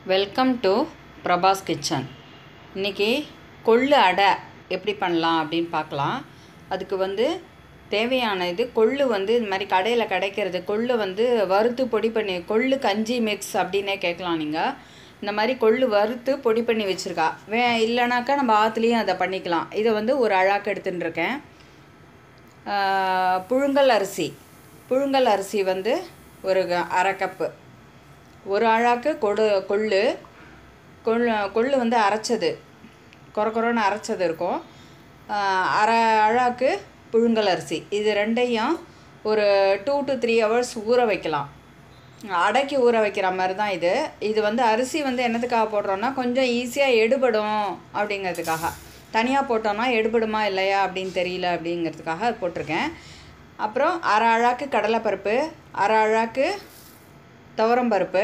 welcome to Prabhas kitchen இன்றைக்கி கொள்ளு அடை எப்படி பண்ணலாம் அப்படின்னு பார்க்கலாம் அதுக்கு வந்து தேவையான இது கொள்ளு வந்து இந்த மாதிரி கடையில் கிடைக்கிறது கொள்ளு வந்து வறுத்து பொடி பண்ணி கொள்ளு கஞ்சி மிக்ஸ் அப்படின்னே கேட்கலாம் நீங்கள் இந்த மாதிரி கொள்ளு வறுத்து பொடி பண்ணி வச்சுருக்கா வே இல்லைனாக்கா நம்ம ஆற்றுலேயும் அதை பண்ணிக்கலாம் இதை வந்து ஒரு அழாக்கு எடுத்துன்னு இருக்கேன் ஆஹ், புழுங்கல் அரிசி புழுங்கல் அரிசி வந்து ஒரு க- அரை கப்பு ஒரு அழாக்கு கொடு கொள்ளு கொள்ளு கொள்ளு வந்து அரைச்சது கொர கொரன்னு அரைச்சது இருக்கும் ஆஹ் அரை அழாக்கு புழுங்கல் அரிசி இது ரெண்டையும் ஒரு டூ டு த்ரீ ஹவர்ஸ் ஊற வைக்கலாம் அடைக்கி ஊற வைக்கிற மாதிரி தான் இது இது வந்து அரிசி வந்து என்னத்துக்காக போடுறோன்னா கொஞ்சம் ஈஸியாக எடுபடும் அப்படிங்கிறதுக்காக தனியாக போட்டோன்னா எடுபடுமா இல்லையா அப்படின்னு தெரியல அப்படிங்கிறதுக்காக அது போட்டிருக்கேன் அப்புறம் அரை அழாக்கு கடலைப்பருப்பு அரை அழாக்கு துவரம்பருப்பு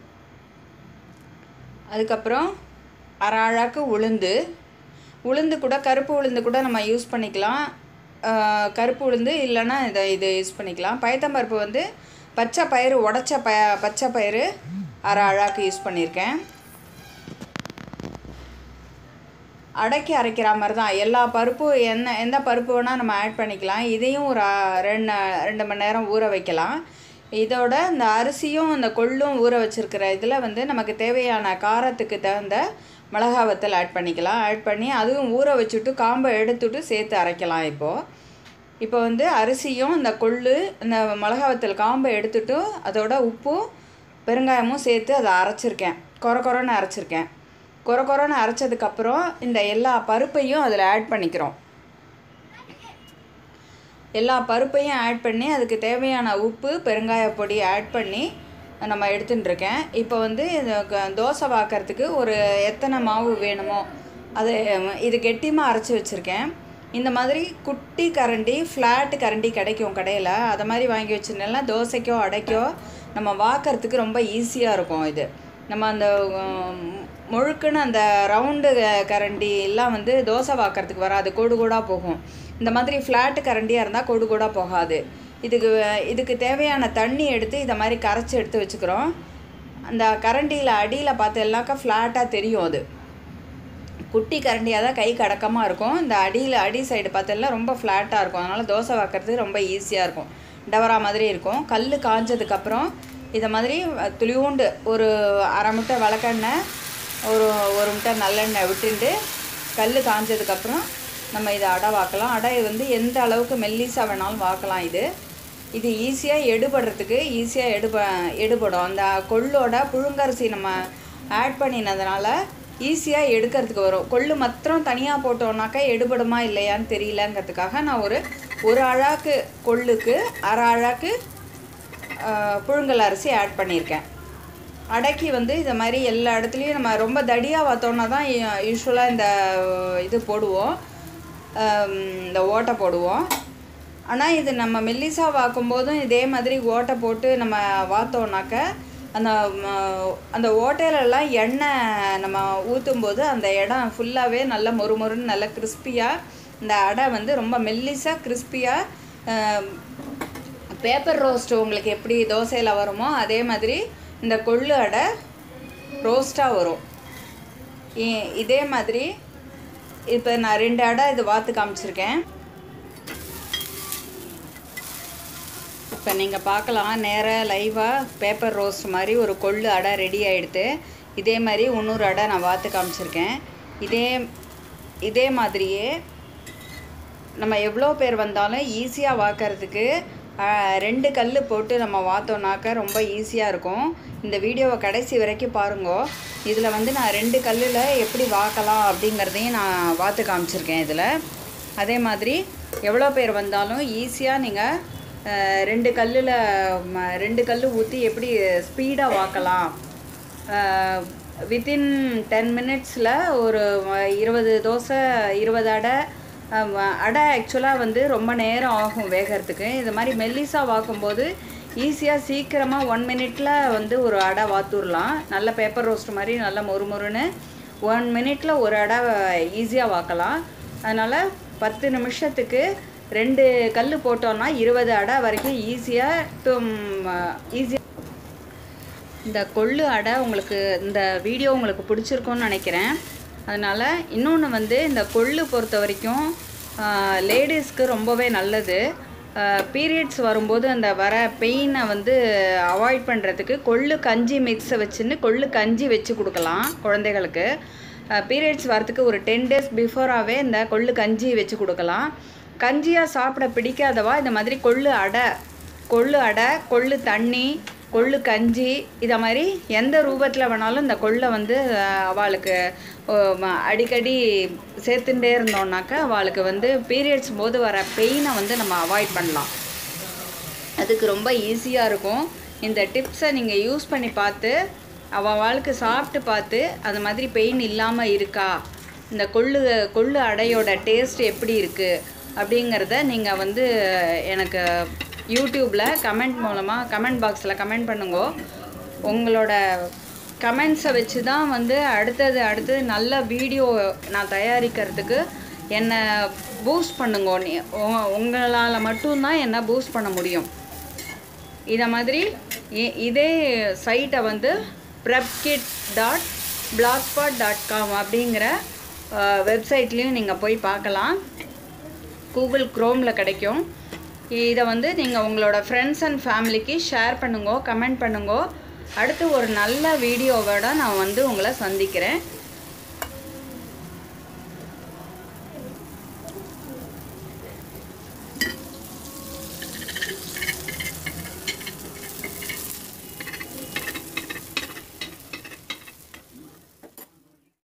அதுக்கப்புறம் அரை அழாக்கு உளுந்து உளுந்து கூட கருப்பு உளுந்து கூட நம்ம யூஸ் பண்ணிக்கலாம் ஆஹ் கருப்பு உளுந்து இல்லைன்னா இதை இது யூஸ் பண்ணிக்கலாம் பயத்தம்பருப்பு வந்து பச்சை பயிறு உடச்ச ப பச்சை பயிறு அரை அழாக்கு யூஸ் பண்ணியிருக்கேன் அடக்கி அரைக்கிற மாதிரி தான் எல்லா பருப்பு என்ன எந்த பருப்பு வேணால் நம்ம ஆட் பண்ணிக்கலாம் இதையும் ஒரு அ- ரெண்டு ரெண்டு மணி நேரம் ஊற வைக்கலாம் இதோட இந்த அரிசியும் இந்த கொள்ளும் ஊற வச்சிருக்கிற இதில் வந்து நமக்கு தேவையான காரத்துக்கு தகுந்த மிளகா வத்தல் ஆட் பண்ணிக்கலாம் ஆட் பண்ணி அதுவும் ஊற வச்சுட்டு காம்பை எடுத்துட்டு சேர்த்து அரைக்கலாம் இப்போது இப்போ வந்து அரிசியும் இந்த கொள்ளு இந்த மிளகா வத்தல் காம்பை எடுத்துட்டு அதோட உப்பும் பெருங்காயமும் சேர்த்து அதை அரைச்சிருக்கேன் கொர கொரன்னு அரைச்சிருக்கேன் கொர கொரன்னு அரைச்சதுக்கப்புறம் இந்த எல்லா பருப்பையும் அதில் ஆட் பண்ணிக்கிறோம் எல்லா பருப்பையும் ஆட் பண்ணி அதுக்கு தேவையான உப்பு பெருங்காய பொடி ஆட் பண்ணி நம்ம எடுத்துட்டு இருக்கேன் இப்போ வந்து இது க- தோசை வாக்கறதுக்கு ஒரு எத்தனை மாவு வேணுமோ அது இது கெட்டியமாக அரைச்சி வச்சுருக்கேன் இந்த மாதிரி குட்டி கரண்டி ஃப்ளாட் கரண்டி கிடைக்கும் கடையில் அதை மாதிரி வாங்கி வச்சுருந்தேன்னா தோசைக்கோ அடைக்கோ நம்ம வாக்கறதுக்கு ரொம்ப ஈஸியாக இருக்கும் இது நம்ம அந்த உம், முழுக்குன்னு அந்த ரவுண்டு கரண்டி எல்லாம் வந்து தோசை வாக்கறதுக்கு வராது கோடு கோடாக போகும் இந்த மாதிரி ஃப்ளாட்டு கரண்டியாக இருந்தால் கோடு கோடாக போகாது இதுக்கு இதுக்கு தேவையான தண்ணி எடுத்து இதை மாதிரி கரைச்சி எடுத்து வச்சுக்கிறோம் அந்த கரண்டியில் அடியில் பார்த்தேன்னாக்கா ஃப்ளாட்டாக தெரியும் அது குட்டி கரண்டியாக தான் கை கடக்கமாக இருக்கும் இந்த அடியில் அடி சைடு பார்த்தெல்லாம் ரொம்ப ஃப்ளாட்டாக இருக்கும் அதனால் தோசை வாக்கறதுக்கு ரொம்ப ஈஸியாக இருக்கும் டவரா மாதிரி இருக்கும் கல் காஞ்சதுக்கப்புறம் இதை மாதிரி அஹ், துளியூண்டு ஒரு அரை முட்டை விளக்கெண்ணெய் ஒரு ஒரு முட்டை நல்லெண்ணெய் விட்டுண்டு கல் காஞ்சதுக்கப்புறம் நம்ம இதை அடை வாக்கலாம் அடை வந்து எந்த அளவுக்கு மெல்லிசாக வேணாலும் வாக்கலாம் இது இது ஈஸியாக எடுபடுறதுக்கு ஈஸியாக எடுப எடுபடும் அந்த கொள்ளோட புழுங்கரிசி நம்ம ஆட் பண்ணினதுனால ஈஸியாக எடுக்கிறதுக்கு வரும் கொள்ளு மாத்திரம் தனியாக போட்டோம்னாக்கா எடுபடுமா இல்லையான்னு தெரியலங்கிறதுக்காக நான் ஒரு ஒரு அழாக்கு கொள்ளுக்கு அரை அழாக்கு ஆஹ், புழுங்கல் அரிசி ஆட் பண்ணியிருக்கேன் அடக்கி வந்து இந்த மாதிரி எல்லா இடத்துலையும் நம்ம ரொம்ப தடியாக பார்த்தோன்னா தான் யூஸ்வலாக இந்த இது போடுவோம் ஆம், இந்த ஓட்டை போடுவோம் ஆனால் இது நம்ம மெல்லிசா வாக்கும்போதும் இதே மாதிரி ஓட்டை போட்டு நம்ம வாத்தோம்னாக்க அந்த ம, அந்த ஓட்டையிலலாம் எண்ணெய் நம்ம ஊற்றும்போது அந்த இடம் ஃபுல்லாகவே நல்ல மொறு மொறுன்னு நல்ல கிறிஸ்பியாக இந்த அடை வந்து ரொம்ப மெல்லிசாக கிறிஸ்பியாக பேப்பர் ரோஸ்ட் உங்களுக்கு எப்படி தோசையில் வருமோ அதே மாதிரி இந்த கொள்ளு அடை ரோஸ்ட்டாக வரும் இ- இதே மாதிரி இப்போ நான் ரெண்டு அடை இது வாத்து காமிச்சிருக்கேன் இப்போ நீங்கள் பார்க்கலாம் நேராக லைவாக பேப்பர் ரோஸ்ட் மாதிரி ஒரு கொள்ளு அடை ரெடி ஆகிடுது இதே மாதிரி இன்னொரு அடை நான் வாத்து காமிச்சிருக்கேன் இதே இதே மாதிரியே நம்ம எவ்வளோ பேர் வந்தாலும் ஈஸியாக வாக்கறதுக்கு ஆஹ், ரெண்டு கல் போட்டு நம்ம வாத்தோம்னாக்க ரொம்ப ஈஸியாக இருக்கும் இந்த வீடியோவை கடைசி வரைக்கும் பாருங்க இதில் வந்து நான் ரெண்டு கல்லில் எப்படி வாக்கலாம் அப்படிங்கிறதையும் நான் வாத்து காமிச்சிருக்கேன் இதில் அதே மாதிரி எவ்வளோ பேர் வந்தாலும் ஈஸியாக நீங்கள் ரெண்டு கல்லில் ரெண்டு கல் ஊற்றி எப்படி ஸ்பீடாக வாக்கலாம் வித்தின் டென் மினிட்ஸில் ஒரு அஹ், இருபது தோசை இருபது அடை அஹ், அடை ஆக்சுவலாக வந்து ரொம்ப நேரம் ஆகும் வேகறதுக்கு இது மாதிரி மெல்லிஸாக வாக்கும்போது ஈஸியாக சீக்கிரமாக ஒன் மினிட்ல வந்து ஒரு அடை வாத்துடலாம் நல்ல பேப்பர் ரோஸ்ட் மாதிரி நல்ல மொறு மொறுன்னு ஒன் மினிட்ல ஒரு அடை ஈஸியாக வாக்கலாம் அதனால் பத்து நிமிஷத்துக்கு ரெண்டு கல் போட்டோம்னா இருபது அடை வரைக்கும் ஈஸியாக ஈஸியாக இந்த கொள்ளு அடை உங்களுக்கு இந்த வீடியோ உங்களுக்கு பிடிச்சிருக்கும்னு நினைக்கிறேன் அதனால் இன்னொன்று வந்து இந்த கொள்ளு பொறுத்த வரைக்கும் லேடிஸ்க்கு ரொம்பவே நல்லது பீரியட்ஸ் வரும்போது அந்த வர பெயினை வந்து அவாய்ட் பண்ணுறதுக்கு கொள்ளு கஞ்சி மிக்ஸை வச்சுன்னு கொள்ளு கஞ்சி வச்சு கொடுக்கலாம் குழந்தைகளுக்கு பீரியட்ஸ் வரத்துக்கு ஒரு டென் டேஸ் பிஃபோராகவே இந்த கொள்ளு கஞ்சி வச்சு கொடுக்கலாம் கஞ்சியாக சாப்பிட பிடிக்காதவா இந்த மாதிரி கொள்ளு அடை கொள்ளு அடை கொள்ளு தண்ணி கொள்ளு கஞ்சி இதை மாதிரி எந்த ரூபத்தில் வேணாலும் இந்த கொள்ளை வந்து அஹ், அவளுக்கு ஓ, ம- அடிக்கடி சேர்த்துட்டே இருந்தோம்னாக்கா அவளுக்கு வந்து பீரியட்ஸ் போது வர பெயினை வந்து நம்ம அவாய்ட் பண்ணலாம் அதுக்கு ரொம்ப ஈஸியாக இருக்கும் இந்த டிப்ஸை நீங்கள் யூஸ் பண்ணி பார்த்து அவள் வாழ்க்கை சாப்பிட்டு பார்த்து அது மாதிரி பெயின் இல்லாமல் இருக்கா இந்த கொள்ளு கொள்ளு அடையோட டேஸ்ட் எப்படி இருக்குது அப்படிங்கிறத நீங்கள் வந்து எனக்கு யூடியூப்பில் கமெண்ட் மூலமாக கமெண்ட் பாக்ஸில் கமெண்ட் பண்ணுங்க உங்களோட கமெண்ட்ஸை வச்சு தான் வந்து அடுத்தது அடுத்தது நல்ல வீடியோ நான் தயாரிக்கிறதுக்கு என்னை பூஸ்ட் பண்ணுங்க நீ உங்களால் மட்டும்தான் என்னை பூஸ்ட் பண்ண முடியும் இதை மாதிரி இ- இதே சைட்டை வந்து prepkit dot blogspot dot com அப்படிங்கிற வெப்சைட்லேயும் நீங்கள் போய் பார்க்கலாம் கூகுள் க்ரோமில் கிடைக்கும் இதை வந்து நீங்கள் உங்களோட ஃப்ரெண்ட்ஸ் அண்ட் ஃபேமிலிக்கு ஷேர் பண்ணுங்க கமெண்ட் பண்ணுங்க அடுத்து ஒரு நல்ல வீடியோவோட நான் வந்து உங்களை சந்திக்கிறேன்